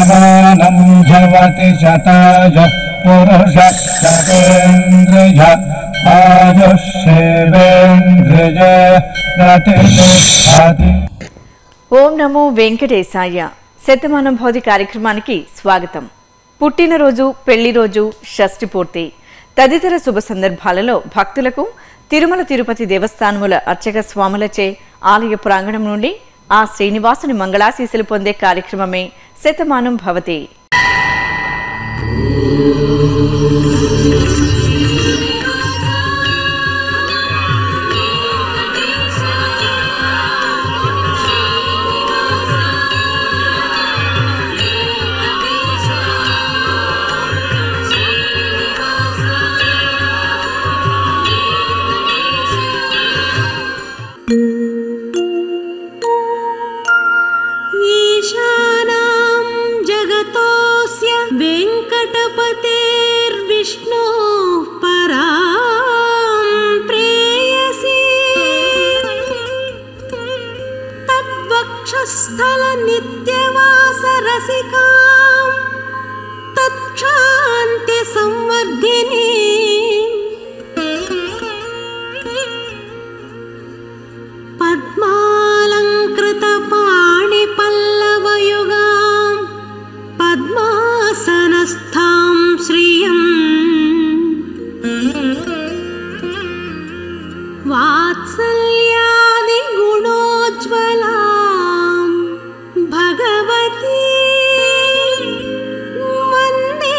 శతమానం భవతి శతాయ పురుష శతేంద్రియ ఆయుష్యేవేంద్రియ ప్రతిష్టతి ఓం నమో వెంకటేశాయ శతమానం భౌతి కార్యక్రమానికి స్వాగతం పుట్టినరోజు పెళ్లి రోజు షష్ఠి పూర్తి తదితర శుభ సందర్భాలలో భక్తులకు తిరుమల తిరుపతి దేవస్థానముల అర్చక స్వాములచే ఆలయ ప్రాంగణం నుండి ఆ శ్రీనివాసుని మంగళాశీసులు పొందే కార్యక్రమమే శతమానం భవతి ईशानां जगतोऽस्य वेङ्कटपतेर्विष्णोः परां प्रेयसी तद्वक्षस्थलनित्यवासरसिकां तत्क्षान्त्यसंवर्धिनी पद्मालङ्कृतपाणिपल्लवयुगां पद्मासनस्थां श्रियम् वात्सल्यादिगुणोज्ज्वलां भगवती वन्दे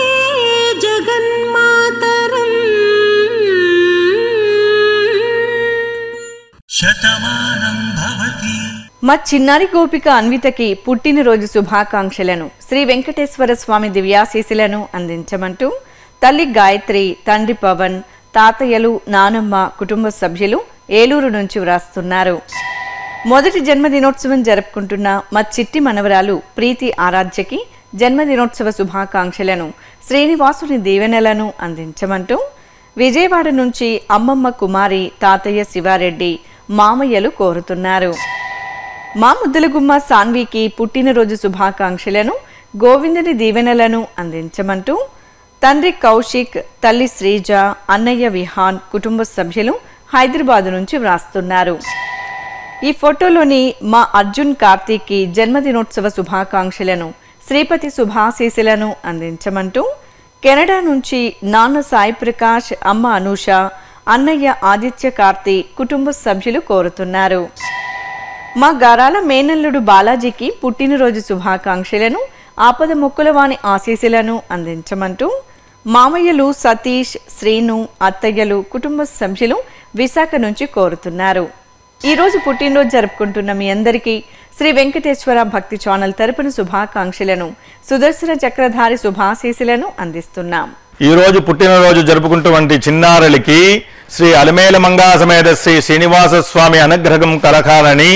जगन्मातरम् శతమానం భవతి మా చిన్నారి గోపిక అన్వితకి పుట్టినరోజు శుభాకాంక్షలను శ్రీ వెంకటేశ్వర స్వామి దివ్యాశీసులను అందించమంటూ తల్లి గాయత్రి తండ్రి పవన్ తాతయ్యలు నానమ్మ కుటుంబ సభ్యులు ఏలూరు నుంచి వ్రాస్తున్నారు మొదటి జన్మదినోత్సవం జరుపుకుంటున్న మా చిట్టి మనవరాలు ప్రీతి ఆరాధ్యకి జన్మదినోత్సవ శుభాకాంక్షలను శ్రీనివాసుని దీవెనలను అందించమంటూ విజయవాడ నుంచి అమ్మమ్మ కుమారి తాతయ్య శివారెడ్డి మామయ్యలు కోరుతున్నారు మా ముద్దలగుమ్మ సాన్వికి పుట్టినరోజు శుభాకాంక్షలను గోవిందుని దీవెనలను అందించమంటూ తండ్రి కౌశిక్ తల్లి శ్రీజ అన్నయ్య విహాన్ కుటుంబ సభ్యులు హైదరాబాద్ నుంచి వ్రాస్తున్నారు ఈ ఫోటోలోని మా అర్జున్ కార్తీక్కి జన్మదినోత్సవ శుభాకాంక్షలను శ్రీపతి శుభాశీసులను అందించమంటూ కెనడా నుంచి నాన్న సాయి ప్రకాష్ అమ్మ అనూష అన్నయ్య ఆదిత్య కార్తీ కుటుంబ సభ్యులు కోరుతున్నారు మా గారాల మేనల్లుడు బాలాజీకి పుట్టినరోజు శుభాకాంక్షలను ఆపద మొక్కులవాని ఆశీస్సులను అందించమంటూ మామయ్యలు సతీష్ శ్రీను అత్తయ్యలు కుటుంబ సభ్యులు విశాఖ నుంచి కోరుతున్నారు ఈ రోజు పుట్టినరోజు జరుపుకుంటున్న మీ అందరికీ శ్రీ వెంకటేశ్వర భక్తి ఛానల్ తరపున శుభాకాంక్షలను సుదర్శన చక్రధారి శుభాశీసులను అందిస్తున్నాం ఈ రోజు పుట్టినరోజు జరుపుకుంటున్నటువంటి చిన్నారులకి శ్రీ అలమేల మంగా సమేత శ్రీ శ్రీనివాస స్వామి అనుగ్రహం కలకాలని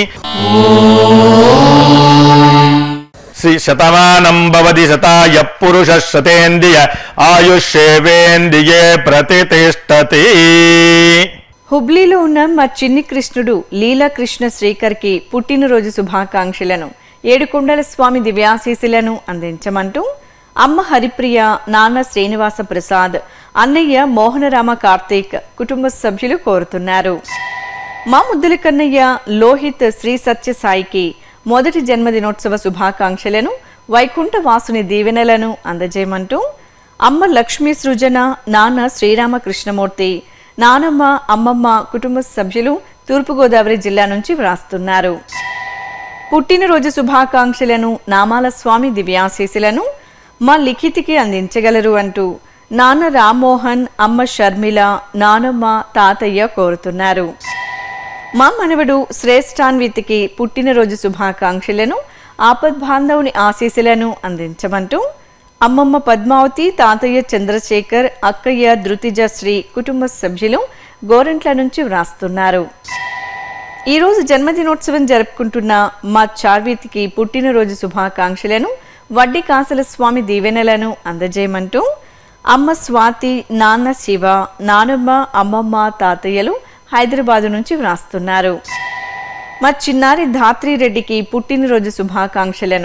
శ్రీ శతమానం భవతి శతాయ పురుష శతేంద్రియ ఆయుష్యేవేంద్రియే ప్రతిష్టతి హుబ్లీలో ఉన్న మా చిన్ని కృష్ణుడు లీలాకృష్ణ శ్రీకర్కి పుట్టినరోజు శుభాకాంక్షలను ఏడుకొండల స్వామి దివ్యాశీసులను అందించమంటూ అమ్మ హరిప్రియ నాన్న శ్రీనివాస ప్రసాద్ అన్నయ్య మోహనరామ కార్తీక్ కుటుంబ సభ్యులు కోరుతున్నారు మా ముద్దుల కన్నయ్య లోహిత్ శ్రీ సత్య సాయికి మొదటి జన్మదినోత్సవ శుభాకాంక్షలను వైకుంఠ వాసుని దీవెనలను అందజేయమంటూ అమ్మ లక్ష్మీ సృజన నాన్న శ్రీరామకృష్ణమూర్తి నానమ్మ అమ్మమ్మ కుటుంబ సభ్యులు తూర్పుగోదావరి జిల్లా నుంచి వ్రాస్తున్నారు పుట్టినరోజు శుభాకాంక్షలను నామాల స్వామి దివ్యాశీసులను మా లిఖితికి అందించగలరు అంటూ నాన్న రామ్మోహన్ అమ్మ షర్మిల నానమ్మ తాతయ్య కోరుతున్నారు మా మనవడు శ్రేష్ఠాన్వితికి పుట్టినరోజు శుభాకాంక్షలను ఆపద్బాంధవుని ఆశీస్సులను అందించమంటూ అమ్మమ్మ పద్మావతి తాతయ్య చంద్రశేఖర్ అక్కయ్య ధృతిజ శ్రీ కుటుంబ సభ్యులు గోరంట్ల నుంచి వ్రాస్తున్నారు ఈరోజు జన్మదినోత్సవం జరుపుకుంటున్న మా చార్వీతికి పుట్టినరోజు శుభాకాంక్షలను వడ్డీ కాసల స్వామి దీవెనలను అందజేయమంటూ అమ్మ స్వాతి నాన్న శివ నానమ్మ అమ్మమ్మ తాతయ్యలు హైదరాబాదు నుంచి వ్రాస్తున్నారు మా చిన్నారి ధాత్రి రెడ్డికి పుట్టినరోజు శుభాకాంక్షలను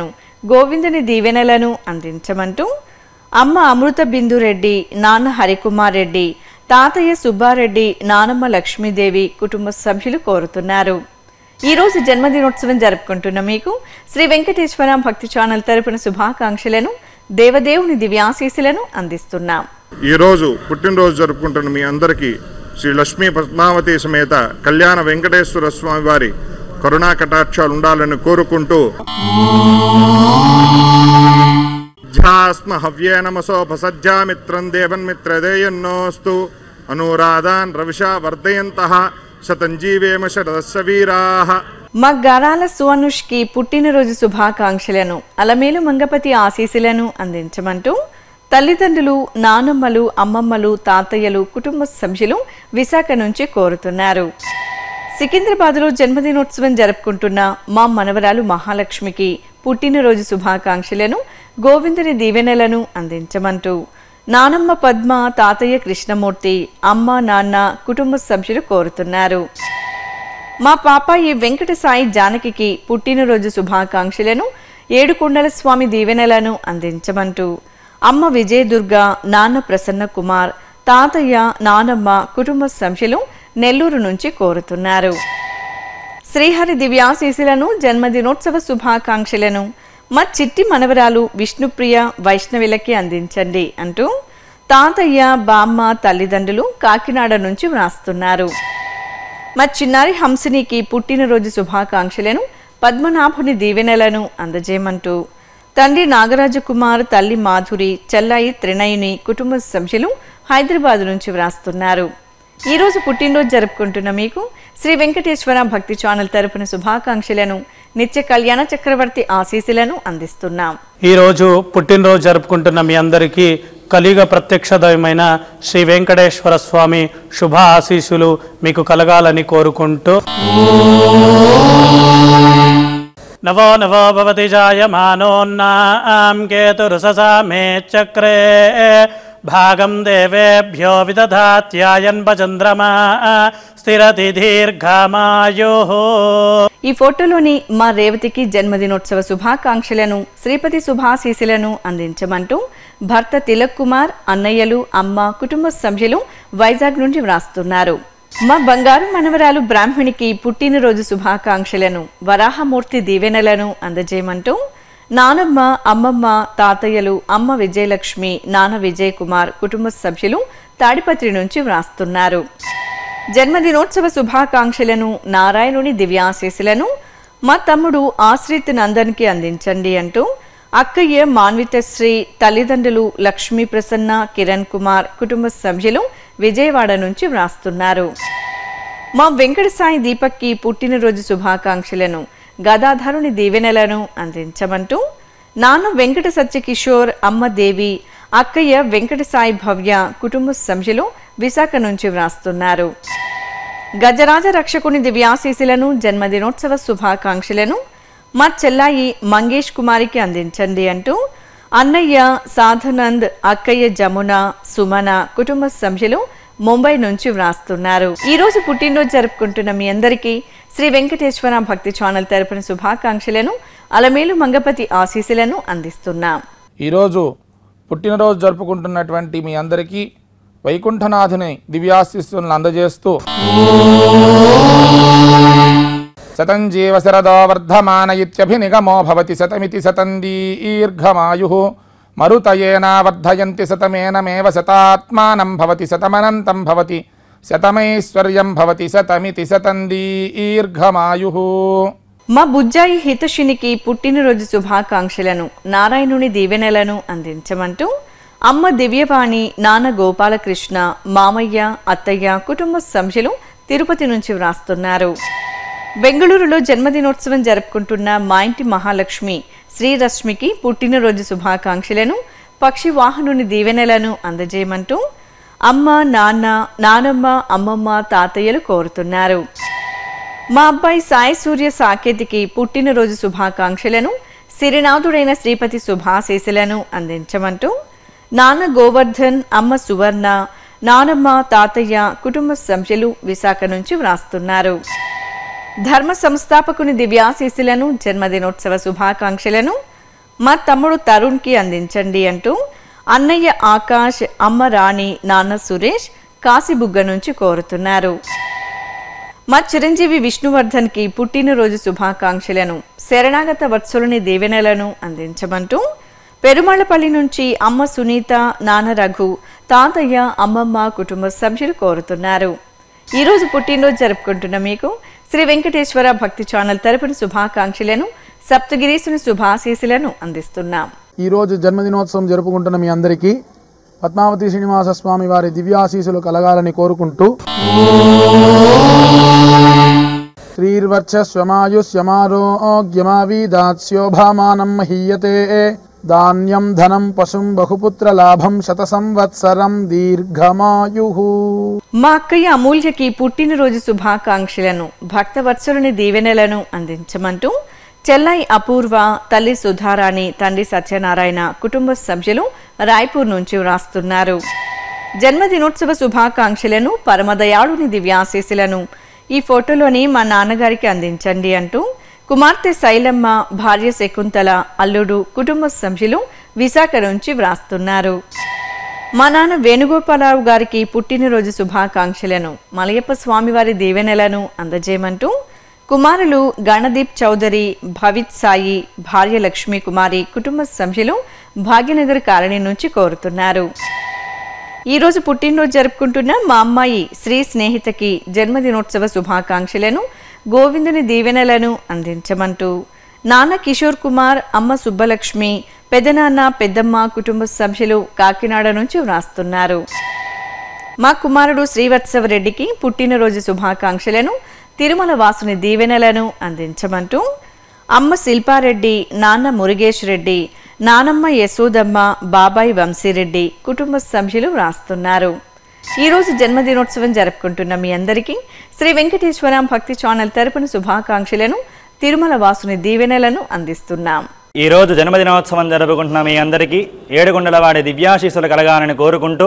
గోవిందుని దీవెనలను అందించమంటూ అమ్మ అమృత బిందు రెడ్డి నాన్న హరికుమార్ రెడ్డి తాతయ్య సుబ్బారెడ్డి నానమ్మ లక్ష్మీదేవి కుటుంబ సభ్యులు కోరుతున్నారు ఈ రోజు జన్మదినోత్సవం జరుపుకుంటున్న మీకు శ్రీ వెంకటేశ్వర భక్తి ఛానల్ తరపున శుభాకాంక్షలను దేవదేవుని దివ్యాశీస్సులను అందిస్తున్నాం ఈరోజు పుట్టినరోజు జరుపుకుంటున్న మీ అందరికీ శ్రీ లక్ష్మీ పద్మావతి సమేత కళ్యాణ వెంకటేశ్వర స్వామి వారి కరుణా కటాక్షాలు ఉండాలని కోరుకుంటూ ధ్యాస్మ హవ్యే నమసోపసజ్జామిత్రం దేవన్మిత్రదేయన్నోస్తు అనురాధాన్ రవిషా వర్ధయంత శతంజీవేమ శరదస్య వీరాః మా గరాల సువనుష్కి పుట్టినరోజు శుభాకాంక్షలను అలమేలు మంగపతి ఆశీస్సులను అందించమంటూ తల్లిదండ్రులు నానమ్మలు అమ్మమ్మలు తాతయ్యలు కుటుంబ సభ్యులు విశాఖ నుంచి కోరుతున్నారు సికింద్రాబాద్లో జన్మదినోత్సవం జరుపుకుంటున్న మా మనవరాలు మహాలక్ష్మికి పుట్టినరోజు శుభాకాంక్షలను గోవిందుని దీవెనలను అందించమంటూ నానమ్మ పద్మ తాతయ్య కృష్ణమూర్తి అమ్మ నాన్న కుటుంబ సభ్యులు కోరుతున్నారు మా పాపాయి వెంకట సాయి జానకికి పుట్టినరోజు శుభాకాంక్షలను ఏడుకొండల స్వామి దీవెనలను అందించమంటూ అమ్మ విజయదుర్గ నాన్న ప్రసన్న కుమార్ తాతయ్య నానమ్మ కుటుంబ సభ్యులు నెల్లూరు నుంచి కోరుతున్నారు శ్రీహరి దివ్యాశీసులను జన్మదినోత్సవ శుభాకాంక్షలను మా చిట్టి మనవరాలు విష్ణుప్రియ వైష్ణవిలకి అందించండి అంటూ తాతయ్య బామ్మ తల్లిదండ్రులు కాకినాడ నుంచి వ్రాస్తున్నారు మా చిన్నారి హంసినికి పుట్టినరోజు శుభాకాంక్షలను పద్మనాభుని దీవెనలను అందజేయమంటూ తండ్రి నాగరాజు కుమార్ తల్లి మాధురి చెల్లాయి త్రినయుని కుటుంబ సభ్యులు హైదరాబాద్ నుంచి వ్రాస్తున్నారు ఈ రోజు పుట్టినరోజు జరుపుకుంటున్న మీకు శ్రీ వెంకటేశ్వర భక్తి ఛానల్ తరపున శుభాకాంక్షలను నిత్య కళ్యాణ చక్రవర్తి ఆశీస్సులను అందిస్తున్నాం ఈరోజు పుట్టినరోజు జరుపుకుంటున్న మీ అందరికీ కలియుగ ప్రత్యక్ష దైవమైన శ్రీ వెంకటేశ్వర స్వామి శుభ ఆశీస్సులు మీకు కలగాలని కోరుకుంటూ నవో నవో భవతి జాయమానోన్నాం కేతురుససా మే చక్రే భాగం దేవేభ్యో విదధాత్యాయన్ చంద్రమా స్థిరతి దీర్ఘమాయో ఈ ఫోటోలోని మా రేవతికి జన్మదినోత్సవ శుభాకాంక్షలను శ్రీపతి శుభాశీసులను అందించమంటూ భర్త తిలక్ కుమార్ అన్నయ్యలు అమ్మ కుటుంబ సభ్యులు వైజాగ్ నుండి వ్రాస్తున్నారు మా బంగారు మనవరాలు బ్రాహ్మణికి పుట్టినరోజు శుభాకాంక్షలను వరాహమూర్తి దీవెనలను అందజేయమంటూ నానమ్మ అమ్మమ్మ తాతయ్యలు అమ్మ విజయలక్ష్మి నాన్న విజయ్ కుమార్ కుటుంబ సభ్యులు తాడిపత్రి నుంచి వ్రాస్తున్నారు జన్మదినోత్సవ శుభాకాంక్షలను నారాయణుని దివ్యాశీస్సులను మా తమ్ముడు ఆశ్రిత్ నందన్కి అందించండి అంటూ అక్కయ్య మాన్వితశ్రీ తల్లిదండ్రులు లక్ష్మీ ప్రసన్న కిరణ్ కుమార్ కుటుంబ సభ్యులు విజయవాడ నుంచి వ్రాస్తున్నారు మా వెంకట సాయి దీపక్కి పుట్టినరోజు శుభాకాంక్షలను గదాధరుని దీవెనలను అందించమంటూ నాన్న వెంకట సత్యకిషోర్ అమ్మ దేవి అక్కయ్య వెంకట సాయి భవ్య కుటుంబ సభ్యులు విశాఖ నుంచి వ్రాస్తున్నారు గజరాజ రక్షకుని దివ్యాశీసులను జన్మదినోత్సవ శుభాకాంక్షలను మా చెల్లాయి మంగేష్ కుమారికి అందించండి అంటూ అన్నయ్య సాధనంద్ అక్కయ్య జమున సుమన కుటుంబ సభ్యులు ముంబై నుంచి వ్రాస్తున్నారు ఈ రోజు పుట్టినరోజు జరుపుకుంటున్న మీ అందరికీ శ్రీ వెంకటేశ్వర భక్తి ఛానల్ తరపున శుభాకాంక్షలను అలమేలు మంగపతి ఆశీస్సులను అందిస్తున్నాం ఈరోజు పుట్టినరోజు జరుపుకుంటున్నటువంటి మీ అందరికీ వైకుంఠనాథుని దివ్యాశిస్సులను అందజేస్తూ శతం జీవ శరదో వర్ధమాన ఇత్యభినిగమో భవతి శతమితి శతం దీర్ఘమాయు మరుతయేనా వర్ధయంతి శతమేనమేవ శతాత్మానం భవతి శతమనంతం భవతి శతమైశ్వర్యం భవతి శతమితి శతం దీర్ఘమాయు మా బుజ్జాయి హితశునికి పుట్టినరోజు శుభాకాంక్షలను నారాయణుని దీవెనలను అందించమంటూ అమ్మ దివ్యవాణి నాన్న గోపాలకృష్ణ మామయ్య అత్తయ్య కుటుంబ సభ్యులు తిరుపతి నుంచి వ్రాస్తున్నారు బెంగళూరులో జన్మదినోత్సవం జరుపుకుంటున్న మా ఇంటి మహాలక్ష్మి శ్రీరశ్మికి పుట్టినరోజు శుభాకాంక్షలను పక్షి వాహనుని దీవెనలను అందజేయమంటూ అమ్మ నాన్న నానమ్మ అమ్మమ్మ తాతయ్యలు కోరుతున్నారు మా అబ్బాయి సాయి సూర్య సాకేతికి పుట్టినరోజు శుభాకాంక్షలను సిరినాథుడైన శ్రీపతి శుభాశీసులను అందించమంటూ నాన్న గోవర్ధన్ అమ్మ సువర్ణ నానమ్మ తాతయ్య కుటుంబ సభ్యులు విశాఖ నుంచి వ్రాస్తున్నారు ధర్మ సంస్థాపకుని దివ్యాశీస్సులను జన్మదినోత్సవ శుభాకాంక్షలను మా తమ్ముడు తరుణ్కి అందించండి అంటూ అన్నయ్య ఆకాష్ అమ్మ రాణి నాన్న సురేష్ కాశీబుగ్గ నుంచి కోరుతున్నారు మా చిరంజీవి విష్ణువర్ధన్కి పుట్టినరోజు శుభాకాంక్షలను శరణాగత వత్సలుని దీవెనలను అందించమంటూ పెరుమళ్ళపల్లి నుంచి అమ్మ సునీత నాన్న రఘు తాతయ్య అమ్మమ్మ కుటుంబ సభ్యులు కోరుతున్నారు ఈరోజు పుట్టినరోజు జరుపుకుంటున్న మీకు శ్రీ వెంకటేశ్వర భక్తి ఛానల్ తరపున శుభాకాంక్షలను సప్తగిరీసుని శుభాశీసులను అందిస్తున్నాం ఈరోజు జన్మదినోత్సవం జరుపుకుంటున్న మీ అందరికీ పద్మావతి శ్రీనివాస స్వామి వారి దివ్యాశీసులు కలగాలని కోరుకుంటూ శ్రీర్వర్చస్వమాయుష్యమారోగ్యమావీదాత్స్యోభామానం మహీయతే ధాన్యం ధనం పశుం బహుపుత్ర లాభం శత సంవత్సరం దీర్ఘమాయు మా అక్కయ్య అమూల్యకి పుట్టినరోజు శుభాకాంక్షలను భక్తవత్సలుని దీవెనలను అందించమంటూ చెల్లై అపూర్వ తల్లి సుధారాణి తండ్రి సత్యనారాయణ కుటుంబ సభ్యులు రాయ్పూర్ నుంచి వ్రాస్తున్నారు జన్మదినోత్సవ శుభాకాంక్షలను పరమదయాళుని దివ్యాశీసులను ఈ ఫోటోలోని మా నాన్నగారికి అందించండి అంటూ కుమార్తె శైలమ్మ భార్య శకుంతల అల్లుడు కుటుంబ సభ్యులు విశాఖ నుంచి వ్రాస్తున్నారు మా నాన్న వేణుగోపాలరావు గారికి పుట్టినరోజు శుభాకాంక్షలను మలయప్ప స్వామివారి దీవెనలను అందజేయమంటూ కుమారులు గణదీప్ చౌదరి భవిత్ సాయి భార్య లక్ష్మీ కుమారి కుటుంబ సభ్యులు భాగ్యనగర్ కాలనీ నుంచి కోరుతున్నారు ఈ రోజు పుట్టినరోజు జరుపుకుంటున్న మా అమ్మాయి శ్రీ స్నేహితకి జన్మదినోత్సవ శుభాకాంక్షలను గోవిందుని దీవెనలను అందించమంటూ నాన్న కిషోర్ కుమార్ అమ్మ సుబ్బలక్ష్మి పెదనాన్న పెద్దమ్మ కుటుంబ సభ్యులు కాకినాడ నుంచి వ్రాస్తున్నారు మా కుమారుడు శ్రీవత్సవ రెడ్డికి పుట్టినరోజు శుభాకాంక్షలను తిరుమల వాసుని దీవెనలను అందించమంటూ అమ్మ శిల్పారెడ్డి నాన్న మురుగేష్ రెడ్డి నానమ్మ యశోదమ్మ బాబాయ్ వంశీరెడ్డి కుటుంబ సభ్యులు వ్రాస్తున్నారు ఈ రోజు జన్మదినోత్సవం జరుపుకుంటున్న మీ అందరికీ శ్రీ వెంకటేశ్వర భక్తి ఛానల్ తరపున శుభాకాంక్షలను తిరుమల వాసుని దీవెనలను అందిస్తున్నాం ఈ రోజు జన్మదినోత్సవం జరుపుకుంటున్న మీ అందరికీ ఏడుగుండలవాడి దివ్యాశీస్సులు కలగాలని కోరుకుంటూ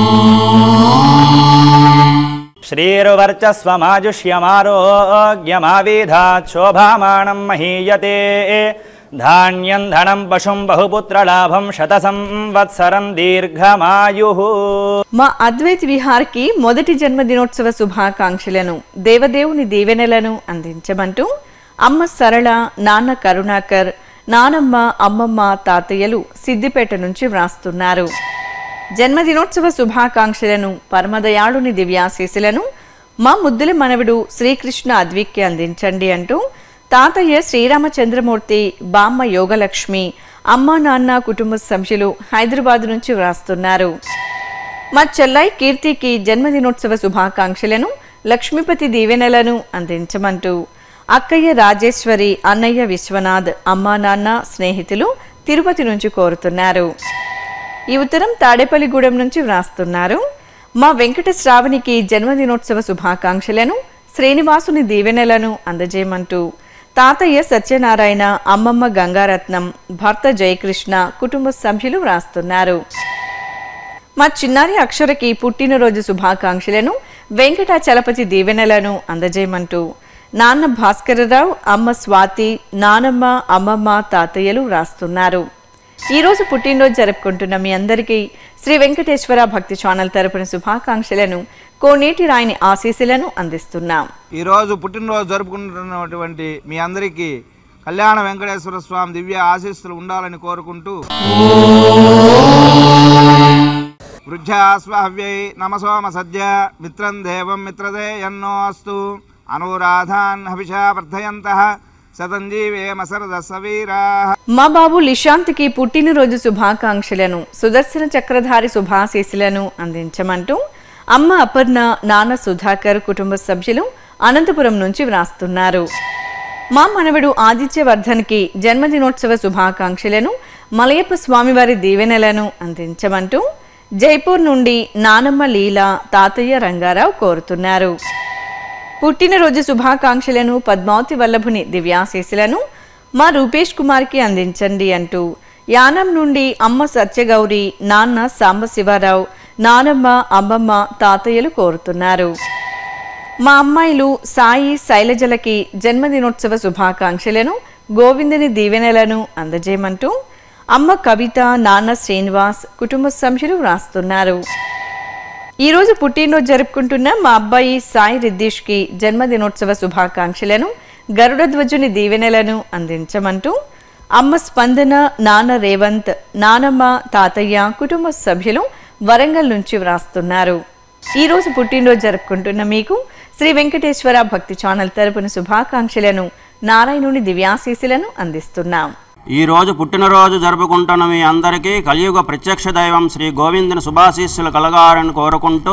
శ్రీరువర్చస్వమాజుష్యమారోగ్యమావిధాత్ శోభామానం మహీయతే ధాన్యం ధనం పశుం బహుపుత్రలాభం శత సంవత్సరం దీర్ఘమాయు మా అద్వైత్ విహార్కి మొదటి జన్మదినోత్సవ శుభాకాంక్షలను దేవదేవుని దీవెనలను అందించమంటూ అమ్మ సరళ నాన్న కరుణాకర్ నానమ్మ అమ్మమ్మ తాతయ్యలు సిద్దిపేట నుంచి వ్రాస్తున్నారు జన్మదినోత్సవ శుభాకాంక్షలను పరమదయాళుని దివ్యాశీసులను మా ముద్దుల మనవడు శ్రీకృష్ణ అద్విక్కి అందించండి అంటూ తాతయ్య శ్రీరామచంద్రమూర్తి బామ్మ యోగలక్ష్మి అమ్మ నాన్న కుటుంబ సభ్యులు హైదరాబాద్ నుంచి వ్రాస్తున్నారు మా చెల్లై కీర్తికి జన్మదినోత్సవ శుభాకాంక్షలను లక్ష్మీపతి దీవెనలను అందించమంటూ అక్కయ్య రాజేశ్వరి అన్నయ్య విశ్వనాథ్ అమ్మా నాన్న స్నేహితులు తిరుపతి నుంచి కోరుతున్నారు ఈ ఉత్తరం తాడేపల్లిగూడెం నుంచి వ్రాస్తున్నారు మా వెంకట శ్రావణికి జన్మదినోత్సవ శుభాకాంక్షలను శ్రీనివాసుని దీవెనలను అందజేయమంటూ తాతయ్య సత్యనారాయణ అమ్మమ్మ గంగారత్నం భర్త జయకృష్ణ కుటుంబ సభ్యులు వ్రాస్తున్నారు మా చిన్నారి అక్షరకి పుట్టినరోజు శుభాకాంక్షలను వెంకటాచలపతి దీవెనలను అందజేయమంటూ నాన్న భాస్కరరావు అమ్మ స్వాతి నానమ్మ అమ్మమ్మ తాతయ్యలు వ్రాస్తున్నారు ఈ రోజు పుట్టినరోజు జరుపుకుంటున్న మీ అందరికీ శ్రీ వెంకటేశ్వర భక్తి ఛానల్ తరపున శుభాకాంక్షలను కోనేటి రాయిని ఆశీస్సులను అందిస్తున్నాం ఈరోజు పుట్టినరోజు జరుపుకుంటున్నటువంటి మీ అందరికీ కళ్యాణ వెంకటేశ్వర స్వామి దివ్య ఆశీస్సులు ఉండాలని కోరుకుంటూ వృద్ధ్యాస్వాహవ్యై నమసోమ సద్య మిత్రం దేవం మిత్రదే ఎన్నో అస్తు అనురాధాన్ హవిషా వర్ధయంత శతంజీవేమ సరద సవీరా మా బాబు లిశాంత్కి పుట్టినరోజు శుభాకాంక్షలను సుదర్శన చక్రధారి శుభాశీస్సులను అందించమంటూ అమ్మ అపర్ణ నాన్న సుధాకర్ కుటుంబ సభ్యులు అనంతపురం నుంచి వ్రాస్తున్నారు మా మనవడు ఆదిత్యవర్ధన్కి జన్మదినోత్సవ శుభాకాంక్షలను మలయప్ప స్వామివారి దీవెనలను అందించమంటూ జైపూర్ నుండి నానమ్మ లీల తాతయ్య రంగారావు కోరుతున్నారు పుట్టినరోజు శుభాకాంక్షలను పద్మావతి వల్లభుని దివ్యాశీస్సులను మా రూపేష్ కుమార్కి అందించండి అంటూ యానం నుండి అమ్మ సత్యగౌరి నాన్న సాంబశివరావు నానమ్మ అమ్మమ్మ తాతయ్యలు కోరుతున్నారు మా అమ్మాయిలు సాయి శైలజలకి జన్మదినోత్సవ శుభాకాంక్షలను గోవిందుని దీవెనలను అందజేయమంటూ అమ్మ కవిత నాన్న శ్రీనివాస్ కుటుంబ సభ్యులు వ్రాస్తున్నారు ఈ రోజు పుట్టినరోజు జరుపుకుంటున్న మా అబ్బాయి సాయి రిద్దీష్కి జన్మదినోత్సవ శుభాకాంక్షలను గరుడ ధ్వజుని దీవెనలను అందించమంటూ అమ్మ స్పందన నాన్న రేవంత్ నానమ్మ తాతయ్య కుటుంబ సభ్యులు వరంగల్ నుంచి వ్రాస్తున్నారు ఈ రోజు పుట్టినరోజు జరుపుకుంటున్న మీకు శ్రీ వెంకటేశ్వర భక్తి ఛానల్ తరపున శుభాకాంక్షలను నారాయణుని దివ్యాశీసులను అందిస్తున్నాం ఈ రోజు పుట్టినరోజు జరుపుకుంటున్న మీ అందరికీ కలియుగ ప్రత్యక్ష దైవం శ్రీ గోవిందుని శుభాశీస్సులు కలగాలని కోరుకుంటూ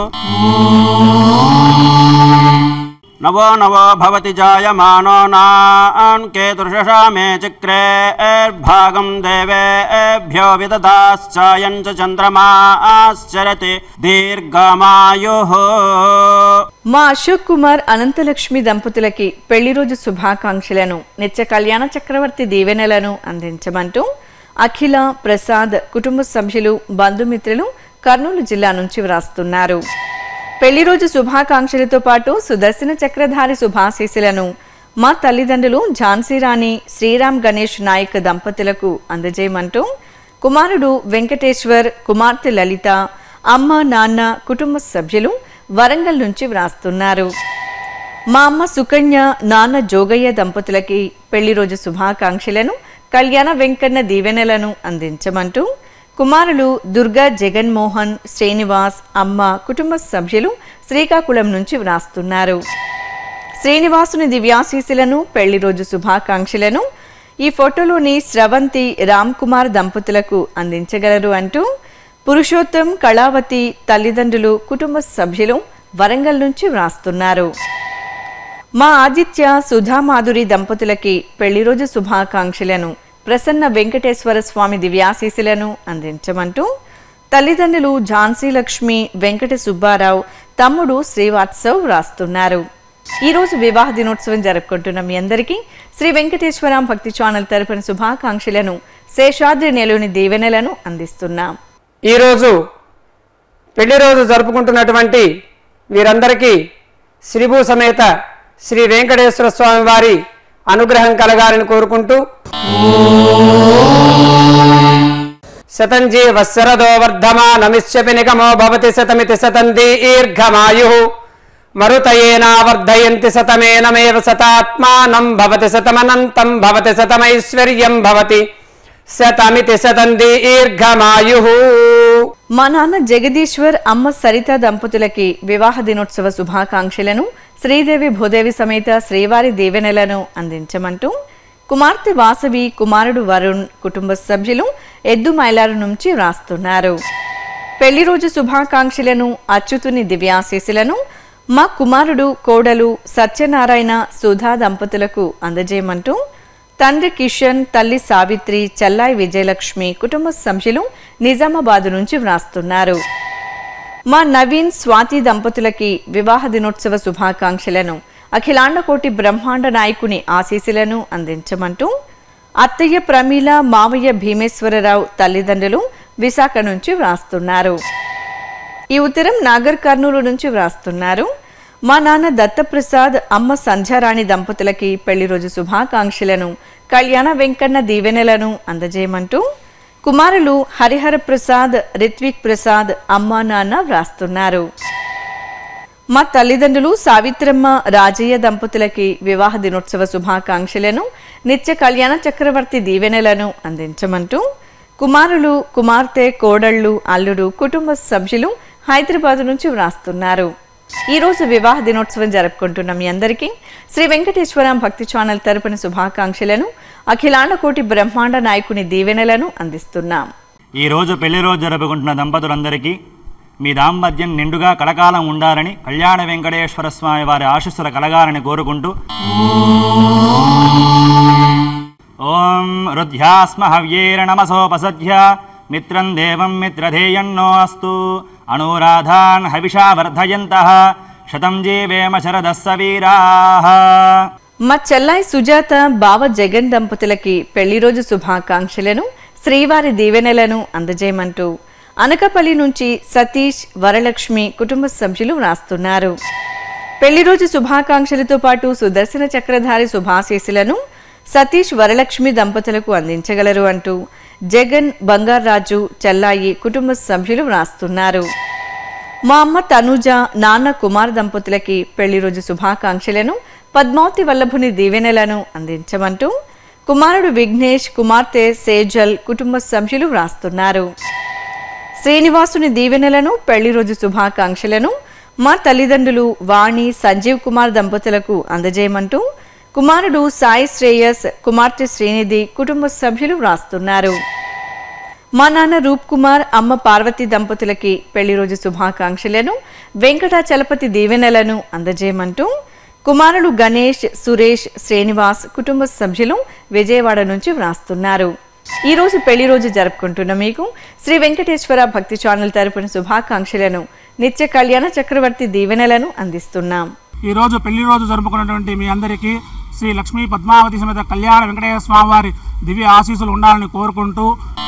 నవో నవో భవతి జాయమానో నాన్ కేతుర్షషా మే చక్రే భాగం దేవేభ్యో విదదాశ్చాయం చ చంద్రమాశ్చరతి దీర్ఘమాయు మా అశోక్ కుమార్ అనంతలక్ష్మి దంపతులకి పెళ్లి రోజు శుభాకాంక్షలను నిత్య కళ్యాణ చక్రవర్తి దీవెనలను అందించమంటూ అఖిల ప్రసాద్ కుటుంబ సభ్యులు బంధుమిత్రులు కర్నూలు జిల్లా నుంచి వ్రాస్తున్నారు పెళ్లి రోజు శుభాకాంక్షలతో పాటు సుదర్శన చక్రధారి శుభాశీస్సులను మా తల్లిదండ్రులు ఝాన్సీ రాణి శ్రీరామ్ గణేష్ నాయక్ దంపతులకు అందజేయమంటూ కుమారుడు వెంకటేశ్వర్ కుమార్తె లలిత అమ్మ నాన్న కుటుంబ సభ్యులు వరంగల్ నుంచి వ్రాస్తున్నారు మా అమ్మ సుకన్య నాన్న జోగయ్య దంపతులకి పెళ్లి రోజు శుభాకాంక్షలను కళ్యాణ వెంకన్న దీవెనలను అందించమంటూ కుమారులు దుర్గా జగన్మోహన్ శ్రీనివాస్ అమ్మ కుటుంబ సభ్యులు శ్రీకాకుళం నుంచి వ్రాస్తున్నారు శ్రీనివాసుని దివ్యాశీసులను పెళ్లి రోజు శుభాకాంక్షలను ఈ ఫోటోలోని స్రవంతి రామ్ కుమార్ దంపతులకు అందించగలరు అంటూ పురుషోత్తం కళావతి తల్లిదండ్రులు కుటుంబ సభ్యులు వరంగల్ నుంచి వ్రాస్తున్నారు మా ఆదిత్య సుధామాధురి దంపతులకి పెళ్లి రోజు శుభాకాంక్షలను ప్రసన్న వెంకటేశ్వర స్వామి దివ్యాశీసులను అందించమంటూ తల్లిదండ్రులు ఝాన్సీ లక్ష్మి వెంకట సుబ్బారావు తమ్ముడు శ్రీవాత్సవ్ వ్రాస్తున్నారు ఈ రోజు వివాహ దినోత్సవం జరుపుకుంటున్న మీ అందరికీ శ్రీ వెంకటేశ్వరం భక్తి ఛానల్ తరపున శుభాకాంక్షలను శేషాద్రి నెలవుని దీవెనలను అందిస్తున్నాం ఈరోజు పెళ్లి రోజు జరుపుకుంటున్నటువంటి వీరందరికీ శ్రీభూ సమేత శ్రీ వెంకటేశ్వర స్వామి వారి అనుగ్రహం కలగాలని కోరుకుంటూ శతంజీ వత్సరదో వర్ధమానమిష్యపి నిగమో భవతి శతమితి శతం దీర్ఘమాయు మరుతయేనా వర్ధయంతి శతమేనమేవ శతాత్మానం భవతి శతమనంతం భవతి శతమైశ్వర్యం భవతి శతమితి శతం దీర్ఘమాయు మా నాన్న జగదీశ్వర్ అమ్మ సరిత దంపతులకి వివాహ దినోత్సవ శుభాకాంక్షలను శ్రీదేవి భూదేవి సమేత శ్రీవారి దీవెనలను అందించమంటూ కుమార్తె వాసవి కుమారుడు వరుణ్ కుటుంబ సభ్యులు ఎద్దు మైలారు నుంచి వ్రాస్తున్నారు పెళ్లి రోజు శుభాకాంక్షలను అచ్యుతుని దివ్యాశీసులను మా కుమారుడు కోడలు సత్యనారాయణ సుధా దంపతులకు అందజేయమంటూ తండ్రి కిషన్ తల్లి సావిత్రి చల్లాయి విజయలక్ష్మి కుటుంబ సభ్యులు నిజామాబాద్ నుంచి వ్రాస్తున్నారు మా నవీన్ స్వాతి దంపతులకి వివాహ దినోత్సవ శుభాకాంక్షలను అఖిలాండకోటి బ్రహ్మాండ నాయకుని ఆశీస్సులను అందించమంటూ అత్తయ్య ప్రమీల మావయ్య భీమేశ్వరరావు తల్లిదండ్రులు విశాఖ నుంచి వ్రాస్తున్నారు ఈ ఉత్తరం నాగర్ కర్నూలు నుంచి వ్రాస్తున్నారు మా నాన్న దత్తప్రసాద్ అమ్మ సంధ్యారాణి దంపతులకి పెళ్లి రోజు శుభాకాంక్షలను కళ్యాణ వెంకన్న దీవెనలను అందజేయమంటూ కుమారులు హరిహర ప్రసాద్ రిత్విక్ ప్రసాద్ అమ్మా నాన్న వ్రాస్తున్నారు మా తల్లిదండ్రులు సావిత్రమ్మ రాజయ్య దంపతులకి వివాహ దినోత్సవ శుభాకాంక్షలను నిత్య కళ్యాణ చక్రవర్తి దీవెనలను అందించమంటూ కుమారులు కుమార్తె కోడళ్ళు అల్లుడు కుటుంబ సభ్యులు హైదరాబాద్ నుంచి వ్రాస్తున్నారు ఈ రోజు వివాహ దినోత్సవం జరుపుకుంటున్న మీ అందరికీ శ్రీ వెంకటేశ్వరం భక్తి ఛానల్ తరపున శుభాకాంక్షలను అఖిలాండ కోటి బ్రహ్మాండ నాయకుని దీవెనలను అందిస్తున్నాం ఈ రోజు పెళ్లి రోజు జరుపుకుంటున్న దంపతులందరికీ మీ దాంపత్యం నిండుగా కలకాలం ఉండాలని కళ్యాణ వెంకటేశ్వర స్వామి వారి ఆశీస్సులు కలగాలని కోరుకుంటూ ఓం రుధ్యాస్మ హవ్యేర నమసోపసధ్య మిత్రం దేవం మిత్రధేయన్నో అస్తు అనురాధాన్ హవిషా వర్ధయంత శతం జీవేమ శరదస్స వీరాః మా చెల్లాయి సుజాత బావ జగన్ దంపతులకి పెళ్లి రోజు శుభాకాంక్షలను శ్రీవారి దీవెనలను అందజేయమంటూ అనకపల్లి నుంచి సతీష్ వరలక్ష్మి కుటుంబ సభ్యులు వ్రాస్తున్నారు పెళ్లి రోజు శుభాకాంక్షలతో పాటు సుదర్శన చక్రధారి శుభాశీస్సులను సతీష్ వరలక్ష్మి దంపతులకు అందించగలరు అంటూ జగన్ బంగారాజు చెల్లాయి కుటుంబ సభ్యులు వ్రాస్తున్నారు మా అమ్మ తనుజ నాన్న కుమార్ దంపతులకి పెళ్లి రోజు శుభాకాంక్షలను పద్మావతి వల్లభుని దీవెనలను అందించమంటూ కుమారుడు విఘ్నేష్ కుమార్తె సేజల్ కుటుంబ సభ్యులు వ్రాస్తున్నారు శ్రీనివాసుని దీవెనలను పెళ్లి రోజు శుభాకాంక్షలను మా తల్లిదండ్రులు వాణి సంజీవ్ కుమార్ దంపతులకు అందజేయమంటూ కుమారుడు సాయి శ్రేయస్ కుమార్తె శ్రీనిధి కుటుంబ సభ్యులు వ్రాస్తున్నారు మా నాన్న రూప్ కుమార్ అమ్మ పార్వతి దంపతులకి పెళ్లి రోజు శుభాకాంక్షలను వెంకటాచలపతి దీవెనలను అందజేయమంటూ కుమారుడు గణేష్ సురేష్ శ్రీనివాస్ కుటుంబ సభ్యులు విజయవాడ నుంచి వ్రాస్తున్నారు ఈ రోజు పెళ్లి రోజు జరుపుకుంటున్న మీకు శ్రీ వెంకటేశ్వర భక్తి ఛానల్ తరపున శుభాకాంక్షలను నిత్య కళ్యాణ చక్రవర్తి దీవెనలను అందిస్తున్నాం ఈ రోజు పెళ్లి రోజు జరుపుకున్నటువంటి మీ అందరికీ శ్రీ లక్ష్మీ పద్మావతి సమేత కళ్యాణ వెంకటేశ్వర స్వామి వారి దివ్య ఆశీస్సులు ఉండాలని కోరుకుంటూ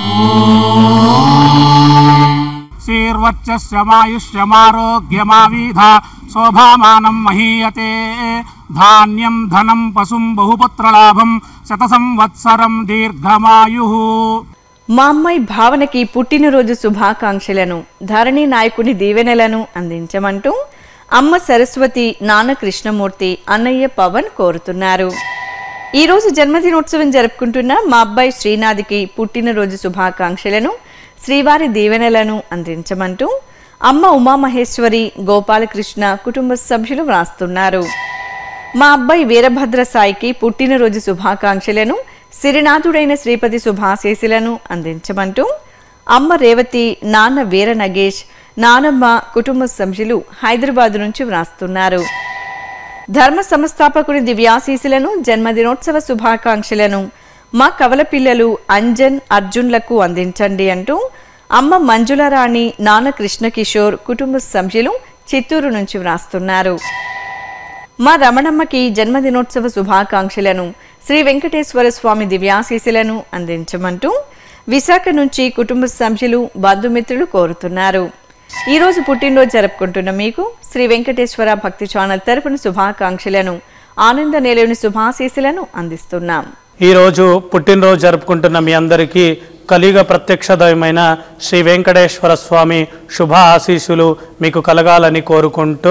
శ్రీర్వచ్చమాయుష్యమారోగ్యమావీధ శోభామానం మహీయతే ధాన్యం ధనం పశుం బహుపుత్రలాభం శత సంవత్సరం దీర్ఘమాయు మా అమ్మాయి భావనకి పుట్టినరోజు శుభాకాంక్షలను ధరణి నాయకుని దీవెనలను అందించమంటూ అమ్మ సరస్వతి నాన్న కృష్ణమూర్తి అన్నయ్య పవన్ కోరుతున్నారు ఈ రోజు జన్మదినోత్సవం జరుపుకుంటున్న మా అబ్బాయి శ్రీనాథ్కి పుట్టినరోజు శుభాకాంక్షలను శ్రీవారి దీవెనలను అందించమంటూ అమ్మ ఉమామహేశ్వరి గోపాలకృష్ణ కుటుంబ సభ్యులు వ్రాస్తున్నారు మా అబ్బాయి వీరభద్ర సాయికి పుట్టినరోజు శుభాకాంక్షలను సిరినాథుడైన శ్రీపతి శుభాశీసులను అందించమంటూ అమ్మ రేవతి నాన్న వీర నగేష్ నానమ్మ కుటుంబ సభ్యులు హైదరాబాద్ నుంచి వ్రాస్తున్నారు ధర్మ సంస్థాపకుని దివ్యాశీసులను జన్మదినోత్సవ శుభాకాంక్షలను మా కవల పిల్లలు అంజన్ అర్జున్లకు అందించండి అంటూ అమ్మ మంజులారాణి నాన్న కృష్ణకిషోర్ కుటుంబ సభ్యులు చిత్తూరు నుంచి వ్రాస్తున్నారు మా రమణమ్మకి జన్మదినోత్సవ శుభాకాంక్షలను శ్రీ వెంకటేశ్వర స్వామి దివ్యాశీసులను అందించమంటూ విశాఖ నుంచి కుటుంబ సభ్యులు బంధుమిత్రులు కోరుతున్నారు ఈ రోజు పుట్టినరోజు జరుపుకుంటున్న మీకు శ్రీ వెంకటేశ్వర భక్తి ఛానల్ తరపున శుభాకాంక్షలను ఆనంద నిలయని శుభాశీసులను అందిస్తున్నాం ఈరోజు పుట్టినరోజు జరుపుకుంటున్న మీ అందరికీ కలియుగ ప్రత్యక్ష దైవమైన శ్రీ వెంకటేశ్వర స్వామి శుభ ఆశీస్సులు మీకు కలగాలని కోరుకుంటూ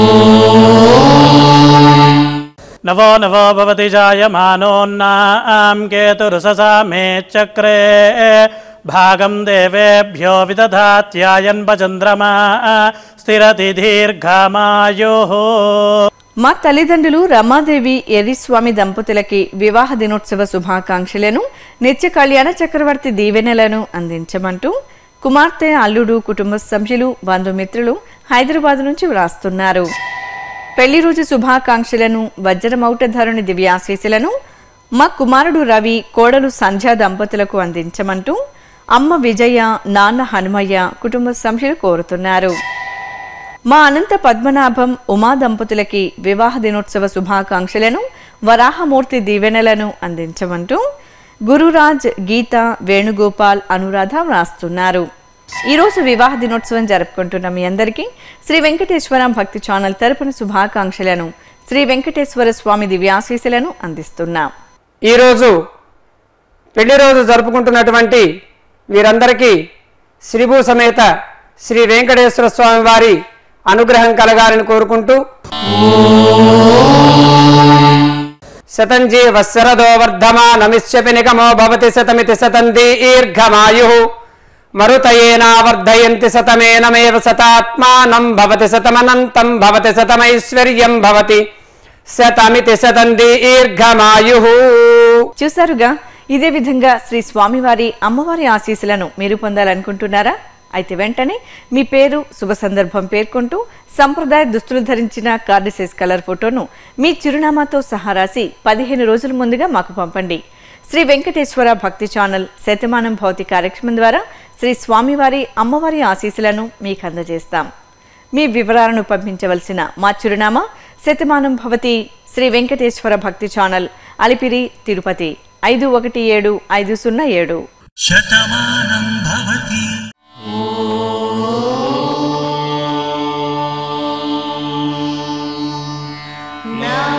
నవో నవో భవతి జాయమానోన్నాం కేతురుససా మే చక్రే భాగం దేవేభ్యో విదధాత్యాయన్ భచంద్రమా స్థిరతి దీర్ఘమాయో మా తల్లిదండ్రులు రమాదేవి ఎర్రిస్వామి దంపతులకి వివాహ దినోత్సవ శుభాకాంక్షలను నిత్య కళ్యాణ చక్రవర్తి దీవెనలను అందించమంటూ కుమార్తె అల్లుడు కుటుంబ సభ్యులు బంధుమిత్రులు హైదరాబాద్ నుంచి వ్రాస్తున్నారు పెళ్లి రోజు శుభాకాంక్షలను వజ్రమౌటధరుని దివ్యాశీసులను మా కుమారుడు రవి కోడలు సంధ్యా దంపతులకు అందించమంటూ అమ్మ విజయ నాన్న హనుమయ్య కుటుంబ సభ్యులు కోరుతున్నారు మా అనంత పద్మనాభం ఉమా దంపతులకి వివాహ దినోత్సవ శుభాకాంక్షలను వరాహమూర్తి దీవెనలను అందించమంటూ గురురాజ్ గీత వేణుగోపాల్ అనురాధ వ్రాస్తున్నారు ఈరోజు వివాహ దినోత్సవం జరుపుకుంటున్న మీ అందరికీ శ్రీ వెంకటేశ్వర భక్తి ఛానల్ తరపున శుభాకాంక్షలను శ్రీ వెంకటేశ్వర స్వామి దివ్యాశీసులను అందిస్తున్నాం ఈరోజు పెళ్లి రోజు జరుపుకుంటున్నటువంటి వీరందరికీ శ్రీభూ సమేత శ్రీ వెంకటేశ్వర స్వామి వారి అనుగ్రహం కలగాలని కోరుకుంటూ శతంజీ వత్సరదో వర్ధమానమిష్యపి నిగమో భవతి శతమితి శతం దీర్ఘమాయు మరుతయేనా వర్ధయంతి శతమేనమేవ శతాత్మానం భవతి శతమనంతం భవతి శతమైశ్వర్యం భవతి శతమితి శతం దీర్ఘమాయు చూసారుగా ఇదే విధంగా శ్రీ స్వామివారి అమ్మవారి ఆశీస్సులను మీరు పొందాలనుకుంటున్నారా అయితే వెంటనే మీ పేరు శుభ సందర్భం పేర్కొంటూ సంప్రదాయ దుస్తులు ధరించిన కార్డు సైజ్ కలర్ ఫోటోను మీ చిరునామాతో సహా రాసి పదిహేను రోజుల ముందుగా మాకు పంపండి శ్రీ వెంకటేశ్వర భక్తి ఛానల్ శతమానం భౌతి కార్యక్రమం ద్వారా శ్రీ స్వామివారి అమ్మవారి ఆశీస్సులను మీకు అందజేస్తాం మీ వివరాలను పంపించవలసిన మా చిరునామా శతమానం భవతి శ్రీ వెంకటేశ్వర భక్తి ఛానల్ అలిపిరి తిరుపతి ఐదు ఒకటి ఏడు ఐదు సున్నా ఏడు శతమానం భవతి నా